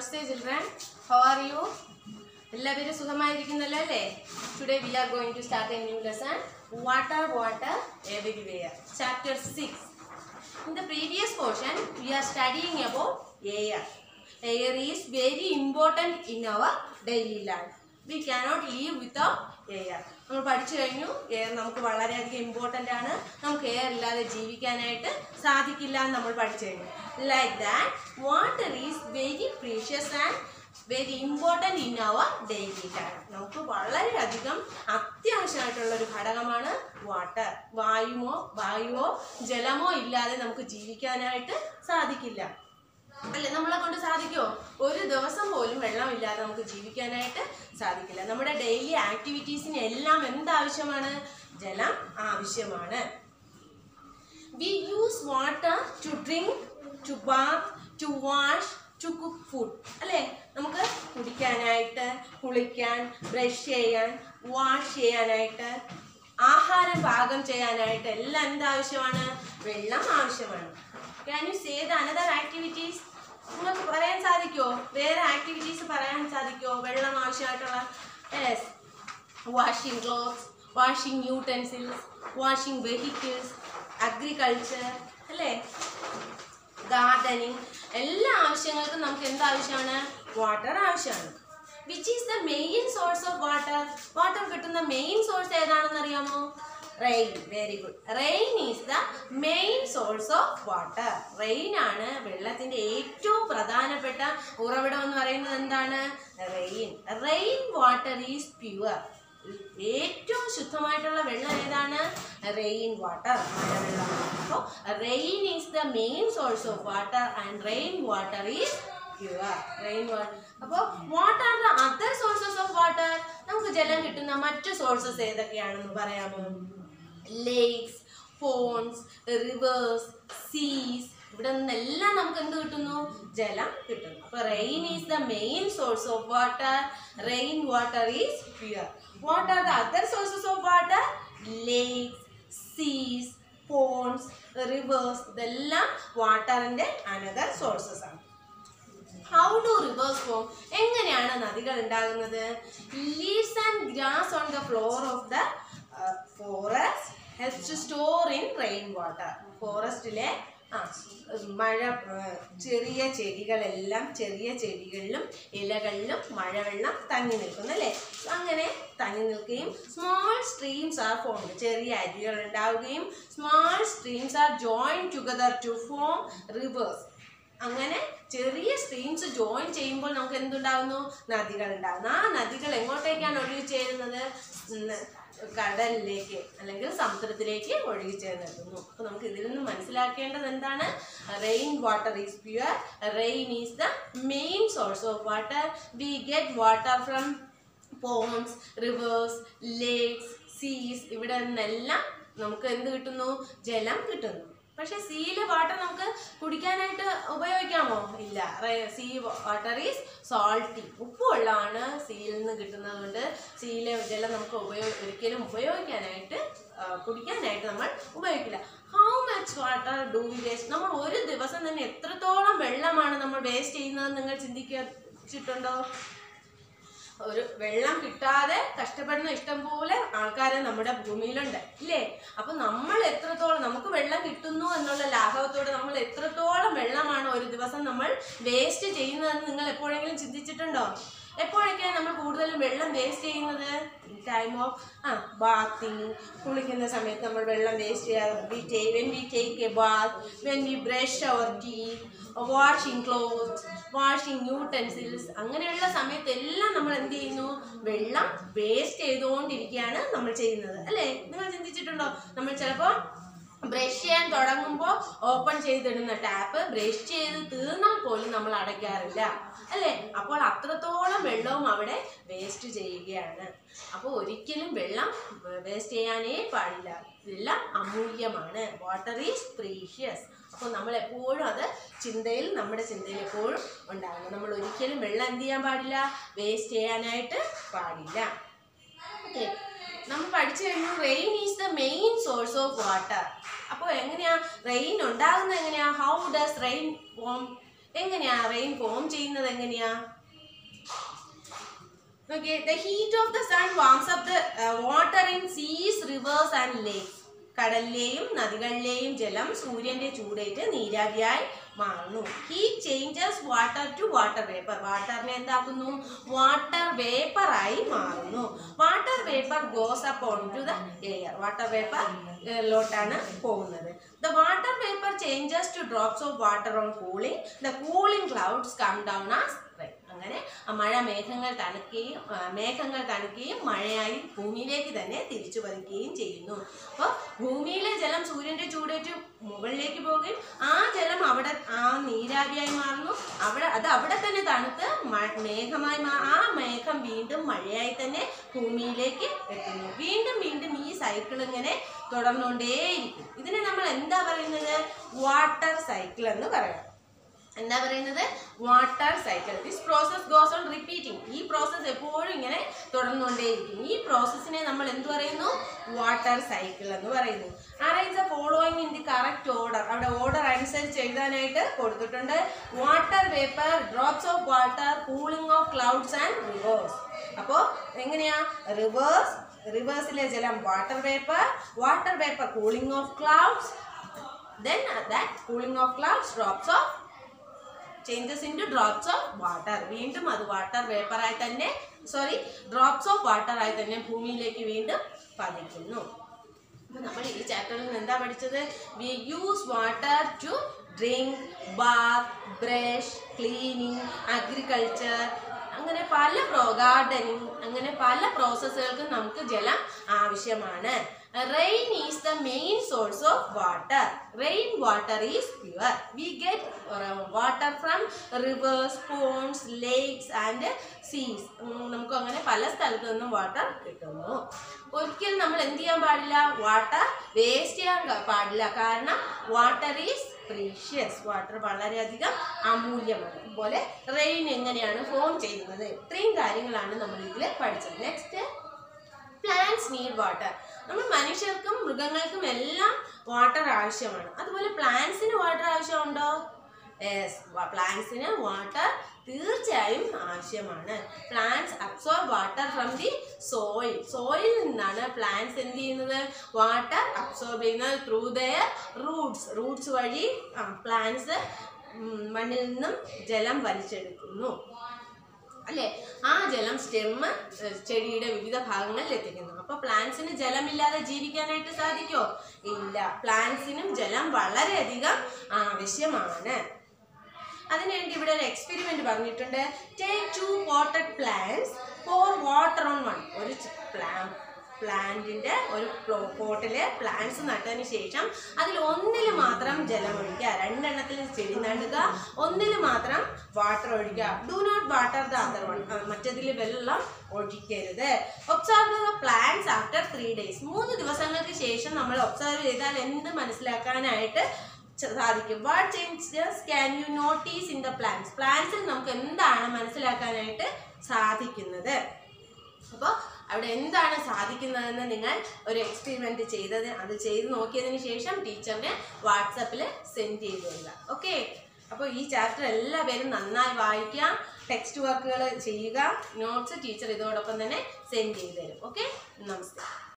Namaste children how are you എല്ലാവരും സുഖമായിരിക്കുന്നല്ലോ അല്ലേ today we are going to start a new lesson water water everywhere chapter six In the previous portion, we are studying about air. Air is very important in our daily life. We cannot live without air. നമ്മൾ പഠിച്ചു കഴിഞ്ഞു air നമുക്ക് വളരെയധികം important ആണ് നമുക്ക് air ഇല്ലാതെ ജീവിക്കാനായിട്ട് സാധിക്കില്ല എന്ന് നമ്മൾ പഠിച്ചു കഴിഞ്ഞു like that water is very precious and very important in our daily life നമുക്ക് വളരെയധികം അത്യാവശ്യമായിട്ടുള്ള ഒരു ഘടകമാണ് വാട്ടർ വായുവോ വായുവോ ജലമോ ഇല്ലാതെ നമുക്ക് ജീവിക്കാനായിട്ട് സാധിക്കില്ല അല്ലെ നമ്മളെ കൊണ്ട് സാധിക്കുമോ ഒരു ദിവസം പോലും വെള്ളമില്ലാതെ നമുക്ക് ജീവിക്കാനായിട്ട് സാധിക്കില്ല നമ്മുടെ ഡെയിലി ആക്ടിവിറ്റീസിന് എല്ലാം എന്താവശ്യമാണ് ജലം ആവശ്യമാണ് we use water to drink to bath to wash to cook food അല്ലേ നമുക്ക് കുടിക്കാനായിട്ട് കുളിക്കാൻ ബ്രഷ് ചെയ്യാൻ വാഷ് ചെയ്യാനായിട്ട് ആഹാരം പാകം ചെയ്യാനായിട്ട് എല്ലാം എന്താവശ്യമാണ് വെള്ളം ആവശ്യമാണ് can you say the another activities നിങ്ങൾക്ക് പറയാൻ സാധിക്കുമോ വേറെ ആക്ടിവിറ്റീസ് പറയാൻ സാധിക്കുമോ വെള്ളം ആവശ്യമായിട്ടുള്ള yes washing clothes washing utensils washing vehicles agriculture അല്ലേ ഗാർഡനിങ് എല്ലാ ആവശ്യങ്ങൾക്കും നമുക്ക് എന്ത് ആവശ്യമാണ് വാട്ടർ ആവശ്യമാണ് which is the main source of water water കിട്ടുന്ന മെയിൻ സോഴ്സ് ഏതാണെന്ന് അറിയാമോ rain very good rain is the main source of water rain ആണ് വെള്ളത്തിന്റെ ഏറ്റവും പ്രധാനപ്പെട്ട ഉറവിടം എന്ന് പറയുന്നത് എന്താണ് rain rain water is pure ഏറ്റവും ശുദ്ധമായിട്ടുള്ള വെള്ളം ഏതാണ് റെയിൻ വാട്ടർ മഴവെള്ളം അപ്പോൾ rain is the main source of water and rain water is pure rain water അപ്പോൾ what are the other sources of water നമുക്ക് ജലം കിട്ടുന്ന മറ്റു സോഴ്സസ് ഏതൊക്കെയാണെന്ന് പറയാമോ ലേക്സ് പോൺസ് റിവേഴ്സ് സീസ് ഇവിടെ നിന്നെല്ലാം നമുക്ക് എന്ത് കിട്ടുന്നു ജലം കിട്ടുന്നു അപ്പൊ rain is the main source of water rain water is pure what are the other sources of water lakes seas ponds rivers ഇതെല്ലാം വാട്ടറിന്റെ അനദർ സോഴ്സസ് ആണ് ഹൗ ഡു റിവേഴ്സ് ഫോം എങ്ങനെയാണ് നദികൾ ഉണ്ടാകുന്നത് leaves and grass on the floor of the forest helps to store in rain water ഫോറസ്റ്റിലെ ആ മഴ ആ, ചെറിയ ചെടികളെല്ലാം ചെറിയ ചെടികളിലും ഇലകളിലും മഴവെള്ളം തങ്ങി നിൽക്കുന്നു അല്ലേ അങ്ങനെ തങ്ങി നിൽക്കുകയും സ്മോൾ സ്ട്രീംസ് ആർ ഫോംഡ് ചെറിയ അരികൾ ഉണ്ടാവുകയും small streams are join together to form rivers അങ്ങനെ ചെറിയ സ്ട്രീംസ് ജോയിൻ ചെയ്യുമ്പോൾ നമുക്ക് എന്തുണ്ടാകുന്നു നദികൾ ഉണ്ടാകുന്നു ആ നദികൾ എങ്ങോട്ടേക്കാണ് ഒഴുകി ചേരുന്നത് ഉം, കടലിലേക്ക് അല്ലെങ്കിൽ സമുദ്രത്തിലേക്ക് ഒഴുകി ചേർന്നെത്തുന്നു അപ്പൊ നമുക്ക് ഇതിൽ നിന്ന് മനസ്സിലാക്കേണ്ടത് എന്താണ് rain water is pure rain is the main source of water we get water from ponds rivers lakes seas ഇവിടെ നിന്നെല്ലാം നമുക്ക് എന്ത് കിട്ടുന്നു ജലം കിട്ടുന്നു പക്ഷെ സീയിലെ വാട്ടർ നമുക്ക് കുടിക്കാനായിട്ട് ഉപയോഗിക്കാമോ ഇല്ല സീ വാട്ടർ ഈസ് സോൾട്ടി ഉപ്പുവെള്ളമാണ് സീയിൽ നിന്ന് കിട്ടുന്നത് കൊണ്ട് സീയിലെ ജലം നമുക്ക് ഉപയോഗ ഒരിക്കലും ഉപയോഗിക്കാനായിട്ട് ആ, കുടിക്കാനായിട്ട് നമ്മൾ ഉപയോഗിക്കില്ല how much water do we waste നമ്മൾ ഒരു ദിവസം തന്നെ എത്രത്തോളം വെള്ളമാണ് നമ്മൾ വേസ്റ്റ് ചെയ്യുന്നതെന്ന് നിങ്ങൾ ചിന്തിച്ചിട്ടുണ്ടോ ഒരു വെള്ളം കിട്ടാതെ കഷ്ടപ്പെടുന്ന ഇഷ്ടം പോലെ ആൾക്കാർ നമ്മുടെ ഭൂമിയിലുണ്ട് ഇല്ലേ അപ്പൊ നമ്മൾ എത്രത്തോളം നമുക്ക് വെള്ളം കിട്ടുന്നു എന്നുള്ള ലാഘവത്തോടെ നമ്മൾ എത്രത്തോളം വെള്ളമാണ് ഒരു ദിവസം നമ്മൾ വേസ്റ്റ് ചെയ്യുന്നതെന്ന് നിങ്ങൾ എപ്പോഴെങ്കിലും ചിന്തിച്ചിട്ടുണ്ടോ എപ്പോഴൊക്കെയാണ് നമ്മൾ കൂടുതലും വെള്ളം വേസ്റ്റ് ചെയ്യുന്നത് ടൈം ഓഫ് ആ ബാത്തിങ് കുളിക്കുന്ന സമയത്ത് നമ്മൾ വെള്ളം വേസ്റ്റ് ചെയ്യാറ് we take when we take a bath when we brush our teeth washing cloth washing utensils അങ്ങനെയുള്ള സമയത്ത് എല്ലാം നമ്മൾ എന്ത് ചെയ്യുന്നു വെള്ളം വേസ്റ്റ് ചെയ്തുകൊണ്ടിരിക്കുകയാണ് നമ്മൾ ചെയ്യുന്നത് അല്ലേ നിങ്ങൾ ചിന്തിച്ചിട്ടുണ്ടോ നമ്മൾ ചിലപ്പോൾ ബ്രഷ് ചെയ്യാൻ തുടങ്ങുമ്പോൾ ഓപ്പൺ ചെയ്തിടുന്ന ടാപ്പ് ബ്രഷ് ചെയ്ത് തീർന്നാൽ പോലും നമ്മൾ അടയ്ക്കാറില്ല അല്ലേ അപ്പോൾ അത്രത്തോളം വെള്ളവും അവിടെ വേസ്റ്റ് ചെയ്യുകയാണ് അപ്പോൾ ഒരിക്കലും വെള്ളം വേസ്റ്റ് ചെയ്യാനേ പാടില്ല വെള്ളം അമൂല്യമാണ് വാട്ടർ ഈസ് പ്രീഷ്യസ് അപ്പോൾ നമ്മൾ എപ്പോഴും അത് ചിന്തയിൽ നമ്മുടെ ചിന്തയിൽ എപ്പോഴും ഉണ്ടാകണം നമ്മൾ ഒരിക്കലും വെള്ളം എന്ത് ചെയ്യാൻ പാടില്ല വേസ്റ്റ് ചെയ്യാനായിട്ട് പാടില്ല ഓക്കെ നമ്മൾ പഠിച്ചു കഴിഞ്ഞു rain is the main source of water അപ്പോൾ എങ്ങനെയാ റെയിൻ ഉണ്ടാകുന്നത് എങ്ങനെയാ ഹൗ ഡസ് റെയിൻ ഫോം എങ്ങനെയാ റെയിൻ ഫോം ചെയ്യുന്നത് എങ്ങനെയാ Okay, the heat of the sun warms up the uh, water in seas, rivers and lakes. കടലിലെയും നദികളിലെയും ജലം സൂര്യന്റെ ചൂടേറ്റ് നീരാവിയായി മാറുന്നു heat changes water to water vapour വാട്ടറിനെ എന്താക്കുന്നു വാട്ടർ വേപ്പർ ആയി മാറുന്നു water vapour goes up on to the air water vapour ലോട്ടാണ് പോകുന്നത് the water vapour changes to drops of water on cooling the cooling clouds come down as rain. അങ്ങനെ ആ മഴ മേഘങ്ങൾ തണുക്കുകയും ആ, മേഘങ്ങൾ തണുക്കുകയും മഴയായി ഭൂമിയിലേക്ക് തന്നെ തിരിച്ചു പതിക്കുകയും ചെയ്യുന്നു അപ്പോൾ ഭൂമിയിലെ ജലം സൂര്യന്റെ ചൂടേറ്റ് മുകളിലേക്ക് പോവുകയും ആ ജലം അവിടെ ആ നീരാവിയായി മാറുന്നു അവിടെ അത് അവിടെ തന്നെ തണുത്ത് മ- മേഘമായി മാ ആ മേഘം വീണ്ടും മഴയായി തന്നെ ഭൂമിയിലേക്ക് എത്തുന്നു വീണ്ടും വീണ്ടും ഈ സൈക്കിൾ ഇങ്ങനെ തുടർന്നുകൊണ്ടേയിരിക്കും ഇതിനെ നമ്മൾ എന്താ പറയുന്നത് വാട്ടർ സൈക്കിൾ എന്ന് പറയാം എന്താ പറയുന്നത് water cycle this process goes on repeating ഈ പ്രോസസ്സ് എപ്പോഴും ഇങ്ങനെ തുടർന്നുകൊണ്ടേയിരിക്കും ഈ പ്രോസസ്സിനെ നമ്മൾ എന്ത് പറയുന്നു വാട്ടർ സൈക്കിൾ എന്ന് പറയുന്നു arrange the following in the correct order അവിടെ ഓർഡർ അനുസരിച്ച് എഴുതാനായിട്ട് കൊടുത്തിട്ടുണ്ട് water vapour drops of water cooling of clouds and rivers അപ്പോൾ എങ്ങനെയാ റിവേഴ്സ് റിവേഴ്സിലെ ജലം water vapour water vapour cooling of clouds then uh, that cooling of clouds drops of changes in to drops of water വീണ്ടും അത് water വേപ്പറായി തന്നെ sorry drops of water ആയി തന്നെ ഭൂമിയിലേക്ക് വീണ്ടും പതിക്കുന്നു അപ്പൊ നമ്മൾ ഈ ചാപ്റ്ററിൽ നിന്ന് എന്താ പഠിച്ചത് we use water to drink bath brush cleaning agriculture അങ്ങനെ പല പ്രോ ഗാർഡനിങ് അങ്ങനെ പല പ്രോസസ്സുകൾക്കും നമുക്ക് ജലം ആവശ്യമാണ് rain is the main source of water rain water is pure we get water from rivers ponds lakes and seas നമുക്ക് അങ്ങനെ പല സ്ഥലത്തു നിന്നും വാട്ടർ കിട്ടുന്നു ഒരിക്കലും നമ്മൾ എന്ത് ചെയ്യാൻ പാടില്ല വാട്ടർ വേസ്റ്റ് ചെയ്യാൻ ക- പാടില്ല കാരണം വാട്ടർ ഈസ് പ്രീഷ്യസ് വാട്ടർ വളരെയധികം അമൂല്യമാണ് അതുപോലെ റെയിൻ എങ്ങനെയാണ് ഫോം ചെയ്യുന്നത് ഇത്രയും കാര്യങ്ങളാണ് നമ്മൾ ഇതിൽ പഠിച്ചത് നെക്സ്റ്റ് പ്ലാന്റ്സ് നീഡ് വാട്ടർ നമ്മൾ മനുഷ്യർക്കും മൃഗങ്ങൾക്കും എല്ലാം വാട്ടർ ആവശ്യമാണ് അതുപോലെ പ്ലാന്റ്സിന് വാട്ടർ ആവശ്യമുണ്ടോ യെസ് പ്ലാന്റ്സിന് വാട്ടർ തീർച്ചയായും ആവശ്യമാണ് plants absorb water from the soil soil നിന്നാണ് പ്ലാന്റ്സ് എന്ത് ചെയ്യുന്നത് വാട്ടർ അബ്സോർബ് ചെയ്യുന്നത് ത്രൂ ദയർ റൂട്ട്സ് റൂട്ട്സ് വഴി പ്ലാന്റ്സ് മണ്ണിൽ നിന്നും ജലം വലിച്ചെടുക്കുന്നു അല്ലേ ആ ജലം സ്റ്റെമ്മ് ചെടിയുടെ വിവിധ ഭാഗങ്ങളിൽ എത്തിക്കുന്നു അപ്പൊ പ്ലാന്റ്സിന് ജലമില്ലാതെ ജീവിക്കാനായിട്ട് സാധിക്കോ ഇല്ല പ്ലാന്റ്സിനും ജലം വളരെയധികം ആവശ്യമാണ് അതിനുവേണ്ടി ഇവിടെ ഒരു എക്സ്പെരിമെന്റ് പറഞ്ഞിട്ടുണ്ട് take two potted plants for water on one ഒരു പ്ലാന്റിന്റെ ഒരു പോട്ടില് പ്ലാന്റ്സ് നട്ടതിന് ശേഷം അതിൽ ഒന്നിൽ മാത്രം ജലം ഒഴിക്കുക രണ്ടെണ്ണത്തിൽ ചെടി നടുക ഒന്നിൽ മാത്രം വാട്ടർ ഒഴിക്കുക do not water the other one മറ്റതിൽ വെള്ളം ഒഴിക്കരുത് observe the plants after three days മൂന്ന് ദിവസങ്ങൾക്ക് ശേഷം നമ്മൾ ഒബ്സർവ് ചെയ്താൽ എന്ത് മനസ്സിലാക്കാനായിട്ട് ച- സാധിക്കും what changes can you notice in the plants പ്ലാന്റ്സിൽ നമുക്ക് എന്താണ് മനസ്സിലാക്കാനായിട്ട് സാധിക്കുന്നത് അപ്പോൾ അവിടെ എന്താണ് സാധിക്കുന്നതെന്ന് നിങ്ങൾ ഒരു എക്സ്പെരിമെന്റ് ചെയ്തത് അത് ചെയ്ത് നോക്കിയതിന് ശേഷം ടീച്ചറിന് വാട്സപ്പിൽ സെൻഡ് ചെയ്ത് തരിക ഓക്കെ അപ്പോൾ ഈ ചാപ്റ്റർ എല്ലാവരും നന്നായി വായിക്കുക ടെക്സ്റ്റ് വർക്കുകൾ ചെയ്യുക നോട്ട്സ് ടീച്ചർ ഇതോടൊപ്പം തന്നെ സെൻഡ് ചെയ്ത് തരും ഓക്കെ നമസ്കാരം